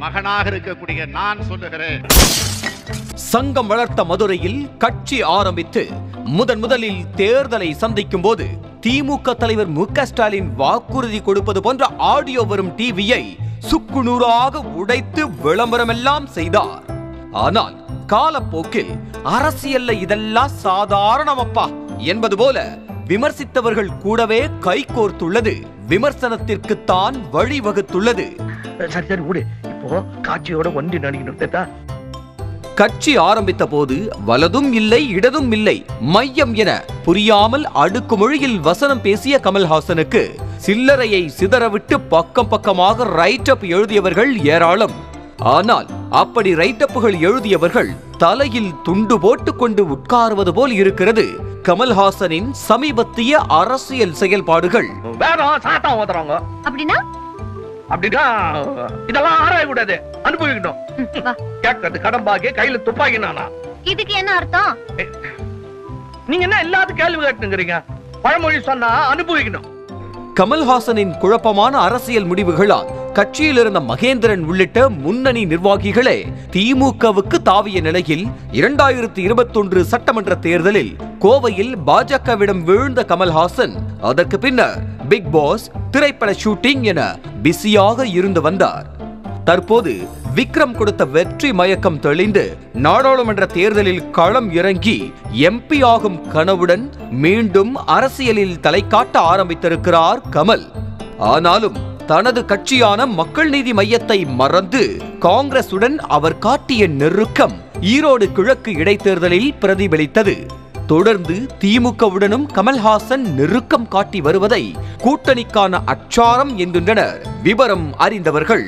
மகனாக இருக்கக்கூடிய நான் சொல்லுகிறேன் சங்கம் வளர்த்த மதுரையில் கட்சி ஆரம்பித்து முதன் முதலில் தேர்தலை சந்திக்கும் போது திமுக தலைவர் மு க ஸ்டாலின் வாக்குறுதி கொடுப்பது போன்ற ஆடியோ வரும் டிவியை சுக்குநூறாக உடைத்து விளம்பரமெல்லாம் செய்தார் ஆனால் காலப்போக்கில் அரசியல்ல இதெல்லாம் சாதாரணமப்பா என்பது போல விமர்சித்தவர்கள் கூடவே கைகோர்த்துள்ளது விமர்சனத்திற்குத்தான் வழிவகுத்துள்ளது சரி சரி விடு இப்போ காட்சியோட ஒன்றி நடிக்கணும் கட்சி ஆரம்பித்த போது வலதும் இல்லை இடதும் இல்லை மையம் என புரியாமல் அடுக்கு மொழியில் வசனம் பேசிய கமல்ஹாசனுக்கு சில்லறையை சிதறவிட்டு பக்கம் பக்கமாக ரைட் அப் எழுதியவர்கள் ஏராளம் ஆனால் அப்படி ரைட் அப்புகள் எழுதியவர்கள் தலையில் துண்டு போட்டுக்கொண்டு உட்காருவது போல் இருக்கிறது கமல்ஹாசனின் சமீபத்திய அரசியல் செயல்பாடுகள் வேணும் சாத்தம் ஓதுறாங்க அப்படின்னா அப்படின்னா இதெல்லாம் ஆராய கூடாது அனுபவிக்கணும் ம், வா. கேட்கறது கடம்பாக்கி கையில துப்பாக்கி நானா இதுக்கு என்ன அர்த்தம் நீங்க என்ன எல்லாத்துக்கும் கேள்வி கேட்டுங்கிறீங்க பழமொழி சொன்னா அனுபவிக்கணும் கமல்ஹாசனின் குழப்பமான அரசியல் முடிவுகளால் கட்சியில் இருந்த மகேந்திரன் உள்ளிட்ட முன்னணி நிர்வாகிகளே திமுகவுக்கு தாவிய நிலையில் இரண்டாயிரத்தி இருபத்தொன்று சட்டமன்ற தேர்தலில் கோவையில் பாஜகவிடம் வீழ்ந்த கமல்ஹாசன் அதற்கு பின்னர் பிக் பாஸ் திரைப்பட ஷூட்டிங் என பிஸியாக இருந்து வந்தார் தற்போது விக்ரம் கொடுத்த வெற்றி மயக்கம் தெளிந்து நாடாளுமன்ற தேர்தலில் களம் இறங்கி எம்பி ஆகும் கனவுடன் மீண்டும் அரசியலில் தலை காட்ட ஆரம்பித்திருக்கிறார் கமல் ஆனாலும் தனது கட்சியான மக்கள் நீதி மையத்தை மறந்து காங்கிரசுடன் அவர் காட்டிய நெருக்கம் ஈரோடு கிழக்கு இடைத்தேர்தலில் பிரதிபலித்தது தொடர்ந்து திமுகவுடனும் கமல்ஹாசன் நெருக்கம் காட்டி வருவதை கூட்டணிக்கான அச்சாரம் என்கின்றனர் விவரம் அறிந்தவர்கள்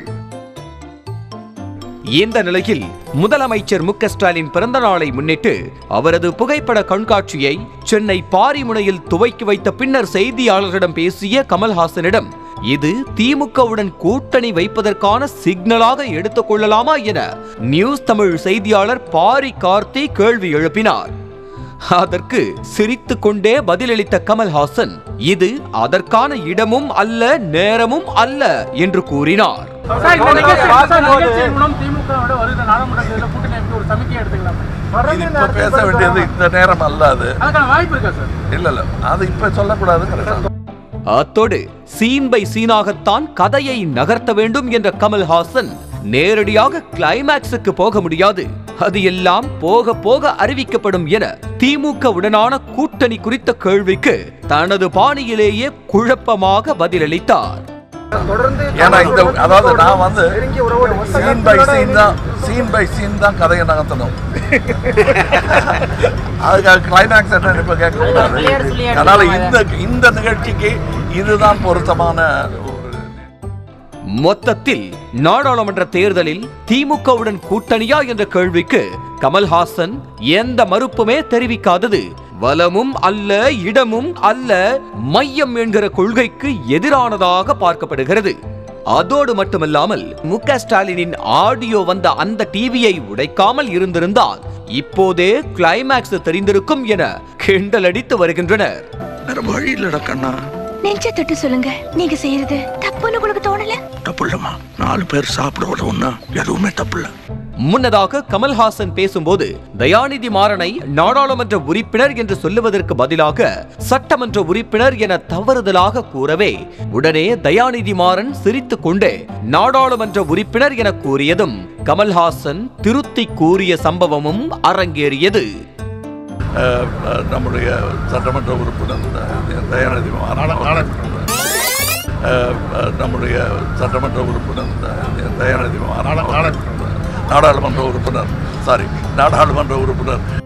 இந்த நிலையில் முதலமைச்சர் மு க ஸ்டாலின் பிறந்த நாளை முன்னிட்டு அவரது புகைப்பட கண்காட்சியை சென்னை பாரிமுனையில் துவக்கி வைத்த பின்னர் செய்தியாளர்களிடம் பேசிய கமல்ஹாசனிடம் இது திமுகவுடன் கூட்டணி வைப்பதற்கான சிக்னலாக எடுத்துக் கொள்ளலாமா என நியூஸ் தமிழ் செய்தியாளர் பாரி கார்த்தி கேள்வி எழுப்பினார் அதற்கு சிரித்துக் கொண்டே பதிலளித்த கமல்ஹாசன் இது அதற்கான இடமும் அல்ல நேரமும் அல்ல என்று கூறினார் சார், இந்த நிகழ்ச்சி- சார், இந்த நிகழ்ச்சியின் மூலம் திமுகவோட வருகிற நாடாளுமன்ற தேர்தலில் கூட்டணி அமைக்க ஒரு சமிக்கையை எடுத்துக்கலாம் இது இப்ப பேச வேண்டியது இந்த நேரம் அல்ல அது அதுக்கான வாய்ப்பு இருக்கா சார் இல்ல இல்ல அது இப்ப சொல்லக்கூடாதுங்கிறது அத்தோடு சீன் பை சீனாகத்தான் கதையை நகர்த்த வேண்டும் என்ற கமல்ஹாசன் நேரடியாக கிளைமேக்ஸுக்கு போக முடியாது அது எல்லாம் போக போக அறிவிக்கப்படும் என திமுக உடனான கூட்டணி குறித்த கேள்விக்கு தனது பாணியிலேயே குழப்பமாக பதிலளித்தார் ஏன்னா இந்த அதாவது நான் வந்து சீன் பை சீன் தான் சீன் பை சீன் தான் கதையை நகர்த்தணும் அதுக்காக கிளைமேக்ஸ் என்ன இப்ப கேட்க கூடாது அதனால இந்த இந்த நிகழ்ச்சிக்கு இதுதான் பொருத்தமான ஒரு மொத்தத்தில் நாடாளுமன்ற தேர்தலில் திமுகவுடன் கூட்டணியா என்ற கேள்விக்கு கமல்ஹாசன் எந்த மறுப்புமே தெரிவிக்காதது வலமும் அல்ல இடமும் அல்ல மையம் என்கிற கொள்கைக்கு எதிரானதாக பார்க்கப்படுகிறது அதோடு மட்டுமல்லாமல் மு க ஸ்டாலினின் ஆடியோ வந்த அந்த டிவியை உடைக்காமல் இருந்திருந்தால் இப்போதே கிளைமேக்ஸ் தெரிந்திருக்கும் என கிண்டலடித்து வருகின்றனர் வேற வழி இல்லடா கண்ணா நெஞ்ச தொட்டு சொல்லுங்க நீங்க செய்யறது தப்புன்னு உங்களுக்கு தோணல தப்பு இல்லம்மா நாலு பேர் சாப்பிட விட ஒண்ணா எதுவுமே தப்பு இல்ல முன்னதாக கமல்ஹாசன் பேசும்போது தயாநிதி மாறனை நாடாளுமன்ற உறுப்பினர் என்று சொல்லுவதற்கு பதிலாக சட்டமன்ற உறுப்பினர் என தவறுதலாக கூறவே உடனே தயாநிதி மாறன் சிரித்துக் கொண்டே நாடாளுமன்ற உறுப்பினர் என கூறியதும் கமல்ஹாசன் திருத்தி கூறிய சம்பவமும் அரங்கேறியது அஹ், அஹ், நம்முடைய சட்டமன்ற உறுப்பினர் அஹ், தயாநிதி மாறன் அஹ், அஹ், நம்முடைய சட்டமன்ற உறுப்பினர் அஹ், தயாநிதி மாறன் நாடாளுமன்ற உறுப்பினர் சாரி நாடாளுமன்ற உறுப்பினர்